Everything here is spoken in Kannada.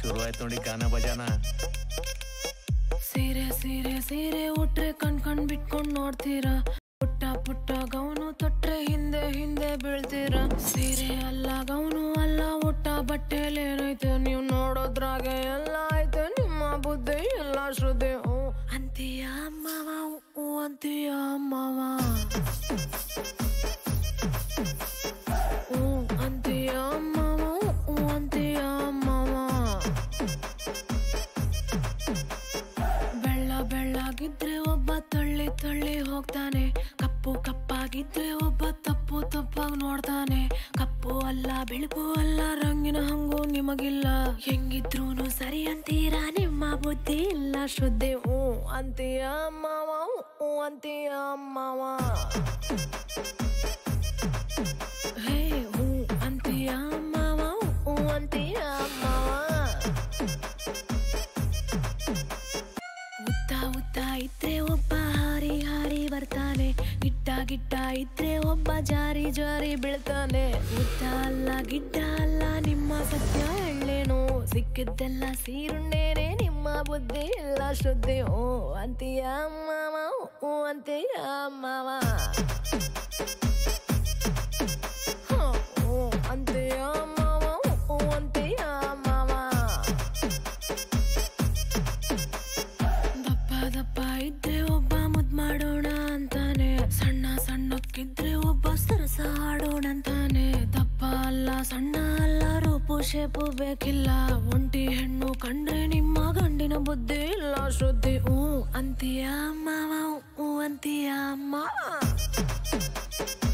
ಶುರುವಾಯ್ತು ನೋಡಿ ಗಾನ ಬಜಾನ ಸೀರೆ ಸೀರೆ ಸೀರೆ ಉಟ್ರೆ ಕಣ್ ಕಣ್ ಬಿಟ್ಕೊಂಡ್ ನೋಡ್ತೀರಾ ಪುಟ್ಟ ಪುಟ್ಟ ಗೌನು ತೊಟ್ರೆ ಹಿಂದೆ ಹಿಂದೆ ಬೀಳ್ತೀರಾ ಸೀರೆ ಅಲ್ಲ ಗೌನು ಅಲ್ಲ ಉಟ್ಟ ಬಟ್ಟೆಲಿ ಏನೈತೆ ನೀವು ನೋಡೋದ್ರಾಗೆ ಎಲ್ಲ ಐತೆ ನಿಮ್ಮ ಬುದ್ಧಿ ಎಲ್ಲ ಶ್ರದ್ಧೆ ಹ್ಞೂ ಅಂತೀಯ ಅಮ್ಮವ ಹ್ಞೂ ಅಂತೀಯ ಅಮ್ಮವ ಹ್ಞೂ ಅಂತೀಯ ಅಮ್ಮವ ಹ್ಞೂ ಅಂತೀಯ ಅಮ್ಮವ ಬೆಳ್ಳ ಬೆಳ್ಳಗಿದ್ರೆ ಒಬ್ಬ ತಳ್ಳಿ ತಳ್ಳಿ ಹೋಗ್ತಾನೆ ಕಪ್ಪು ಕಪ್ಪಾಗಿದ್ರೆ ಒಬ್ಬ ತಪ್ಪು ತಪ್ಪಾಗಿ ನೋಡ್ತಾನೆ ಕಪ್ಪು ಅಲ್ಲ ಬೆಳಕು ಅಲ್ಲ ರಂಗಿನ ಹಂಗು ನಿಮಗಿಲ್ಲ ಹೆಂಗಿದ್ರೂನು ಸರಿ ಅಂತೀರಾ ನಿಮ್ಮ ಬುದ್ಧಿ ಇಲ್ಲ ಶ್ರದ್ಧೆ ಹ್ಞೂ ಅಂತೀಯ ಅಮ್ಮವ ಹ್ಞೂ ಅಂತೀಯ ಅಮ್ಮವ ಹೇ ಹ್ಞೂ ಅಂತೀಯ ಅಮ್ಮವ ಹ್ಞೂ ಅಂತೀಯ ಅಮ್ಮವ ಉದ್ದ ಉದ್ದ ಇದ್ರೆ ಒಬ್ಬ ಹಾರಿ ಹಾರಿ ಬರ್ತಾನೆ ಗಿಡ್ಡ ಗಿಡ್ಡ ಇದ್ರೆ ಒಬ್ಬ ಜಾರಿ ಜಾರಿ ಬೀಳ್ತಾನೆ ಉದ್ದ ಅಲ್ಲ ಗಿಡ್ಡ ಅಲ್ಲ ನಿಮ್ಮ ಸತ್ಯ ಎಳ್ಳೇನು ಸಿಕ್ಕಿದ್ದೆಲ್ಲ ಸೀರುಂಡೇನೆ ನಿಮ್ಮ ಬುದ್ಧಿ ಎಲ್ಲ ಶ್ರದ್ಧೆ ಓ ಅಂತೀಯ ಮಾವ ಓ ಅಂತೀಯ ಮಾವ ಹ, ಓ ಅಂತೀಯ ಮಾವ ಓ ಅಂತೀಯ ಮಾವ ದಪ್ಪ ದಪ್ಪ ಇದ್ರೆ ಒಬ್ಬ ಮುದ್ ಮಾಡೋಣ ಅಂತಾನೆ ಸಣ್ಣ ಸಣ್ಣಕ್ಕಿದ್ರೆ ಒಬ್ಬ ಸರಸ ಆಡೋಣ ಅಂತಾನೆ ದಪ್ಪ ಅಲ್ಲ ಸಣ್ಣ ಅಲ್ಲ ರೂಪು ಶೇಪು ಬೇಕಿಲ್ಲ ಒಂಟಿ ಹೆಣ್ಣು ಕಂಡ್ರೆ ನಿಮ್ಮ ಗಂಡಿನ ಬುದ್ಧಿ ಇಲ್ಲ ಶ್ರದ್ಧೆ ಹ್ಞೂ ಅಂತೀಯ ಮಾವ ಹ್ಞೂ ಅಂತೀಯ ಮಾವ